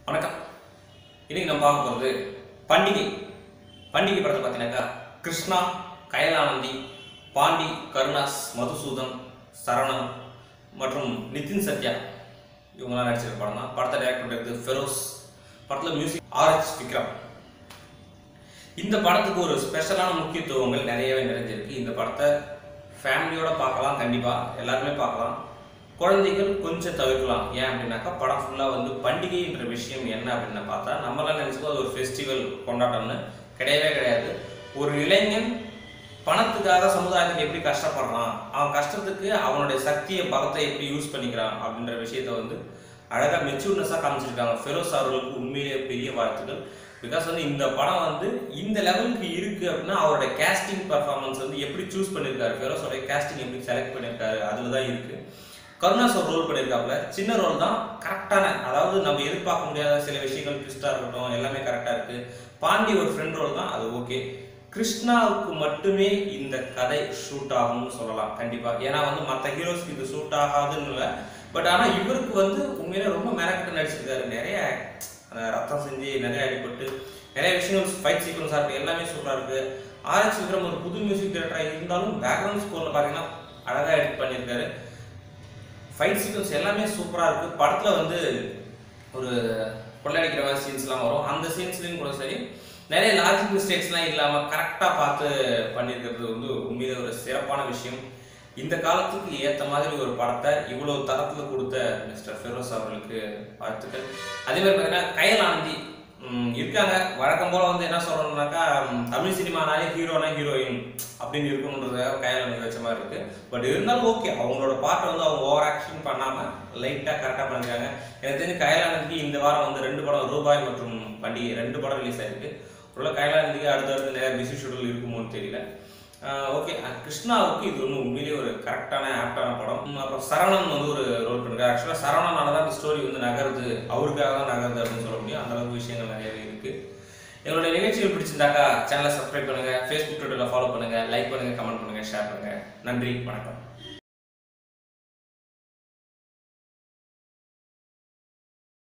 வணக்கம் இன்னைக்கு நம்ம பார்க்க போகிறது பண்டிகை பண்டிகை படத்தை பார்த்தீங்கன்னாக்கா கிருஷ்ணா கயலானந்தி பாண்டி கருணாஸ் மதுசூதன் சரவணன் மற்றும் நிதின் சத்யா இவங்கெல்லாம் நடிச்சிருக்க படம் தான் படத்தை டைரக்ட் பண்ணுறது ஃபெரோஸ் படத்தில் மியூசிக் ஆர்எச் விக்ரம் இந்த படத்துக்கு ஒரு ஸ்பெஷலான முக்கியத்துவங்கள் நிறையவே நிறைஞ்சிருக்கு இந்த படத்தை ஃபேமிலியோட பார்க்கலாம் கண்டிப்பாக எல்லாருமே பார்க்கலாம் குழந்தைகள் கொஞ்சம் தவிர்க்கலாம் ஏன் அப்படின்னாக்கா படம் ஃபுல்லாக வந்து பண்டிகைன்ற விஷயம் என்ன அப்படின்னு பார்த்தா நம்மளாம் நினச்சிக்கோ அது ஒரு ஃபெஸ்டிவல் கொண்டாட்டம்னு கிடையவே கிடையாது ஒரு இளைஞன் பணத்துக்காக சமுதாயத்துக்கு எப்படி கஷ்டப்படுறான் அவன் கஷ்டத்துக்கு அவனுடைய சக்தியை பலத்தை எப்படி யூஸ் பண்ணிக்கிறான் அப்படின்ற விஷயத்த வந்து அழகாக மெச்சூர்னஸாக காமிச்சிருக்காங்க ஃபெரோஸ் அவர்களுக்கு உண்மையிலேயே பெரிய வாழ்த்துக்கள் பிகாஸ் வந்து இந்த படம் வந்து இந்த லெவலுக்கு இருக்கு அப்படின்னா அவரோட கேஸ்டிங் பர்ஃபார்மன்ஸ் வந்து எப்படி சூஸ் பண்ணியிருக்காரு ஃபெரோஸோட கேஸ்டிங் எப்படி செலக்ட் பண்ணியிருக்காரு அதில் தான் இருக்கு கருணாஸ் ஒரு ரோல் பண்ணியிருக்காப்புல சின்ன ரோல் தான் கரெக்டான அதாவது நம்ம எதிர்பார்க்க முடியாத சில விஷயங்கள் ட்விஸ்டாக இருக்கட்டும் எல்லாமே கரெக்டாக இருக்கு பாண்டி ஒரு ஃப்ரெண்ட் ரோல் தான் அது ஓகே கிருஷ்ணாவுக்கு மட்டுமே இந்த கதை ஷூட் ஆகும்னு சொல்லலாம் கண்டிப்பாக ஏன்னா வந்து மற்ற ஹீரோஸ்க்கு இது ஷூட் ஆகாதுன்னு இல்லை பட் ஆனால் இவருக்கு வந்து உண்மையிலே ரொம்ப மெனக்கிட்ட நடிச்சிருக்காரு நிறைய அந்த ரத்தம் செஞ்சு நிறைய அடிபட்டு நிறைய விஷயங்கள் ஃபைட் சீக்வன்ஸாக இருக்குது எல்லாமே சூப்பராக இருக்குது ஆர்எக்ஸ் விக்ரம் ஒரு புது மியூசிக் டைரக்டராக இருந்தாலும் பேக்ரவுண்ட் ஸ்கோரில் பார்த்தீங்கன்னா அழகாக எடிட் பண்ணியிருக்காரு ஃபைட் சீக்வன்ஸ் எல்லாமே சூப்பராக இருக்குது படத்தில் வந்து ஒரு கொள்ளையடிக்கிற மாதிரி சீன்ஸ்லாம் வரும் அந்த சீன்ஸ்லையும் கூட சரி நிறைய லாஜிக் மிஸ்டேக்ஸ்லாம் இல்லாமல் கரெக்டாக பார்த்து பண்ணியிருக்கிறது வந்து உண்மையிலே ஒரு சிறப்பான விஷயம் இந்த காலத்துக்கு ஏற்ற மாதிரி ஒரு படத்தை இவ்வளோ தரத்தில் கொடுத்த மிஸ்டர் ஃபெரோஸ் அவர்களுக்கு வாழ்த்துக்கள் அதே மாதிரி பார்த்தீங்கன்னா கயலானந்தி ம், இருக்காங்க வழக்கம் போல வந்து என்ன சொல்லணும்னாக்கா ம், தமிழ் சினிமானாலே ஹீரோனா ஹீரோயின் அப்படின்னு இருக்கணுன்றதுக்காக கையால் வச்ச மாதிரி இருக்கு பட் இருந்தாலும் ஓகே அவங்களோட பாட்டை வந்து அவங்க ஓவர் ஆக்ஷன் பண்ணாம லைட்டா கரெக்டா பண்ணிருக்காங்க எனக்கு தெரிஞ்சு கைலானந்திக்கு இந்த வாரம் வந்து ரெண்டு படம் ரூபாய் மற்றும் பண்டிகை ரெண்டு படம் ரிலீஸ் ஆயிருக்கு ஒருவேளை கைலானந்திக்கு அடுத்தடுத்து நிறைய பிஸி ஷெடியூல் இருக்குமோன்னு தெரியல ஓகே கிருஷ்ணாவுக்கு இது ஒன்று உண்மையிலேயே ஒரு கரெக்டான ஆப்டான படம் உம், அப்புறம் சரவணன் வந்து ஒரு ரோல் பண்ணிருக்காரு ஆக்சுவலாக சரவணனால தான் இந்த ஸ்டோரி வந்து நகருது அவருக்காக தான் நகருது அப்படின்னு சொல்ல முடியும் அந்த அளவுக்கு விஷயங்கள் நிறையவே இருக்கு எங்களுடைய நிகழ்ச்சிகள் பிடிச்சிருந்தாக்கா சேனலை சப்ஸ்கிரைப் பண்ணுங்க ஃபேஸ்புக் ட்விட்டரில் ஃபாலோ பண்ணுங்க லைக் பண்ணுங்க கமெண்ட் பண்ணுங்க ஷேர் பண்ணுங்க நன்றி வணக்கம்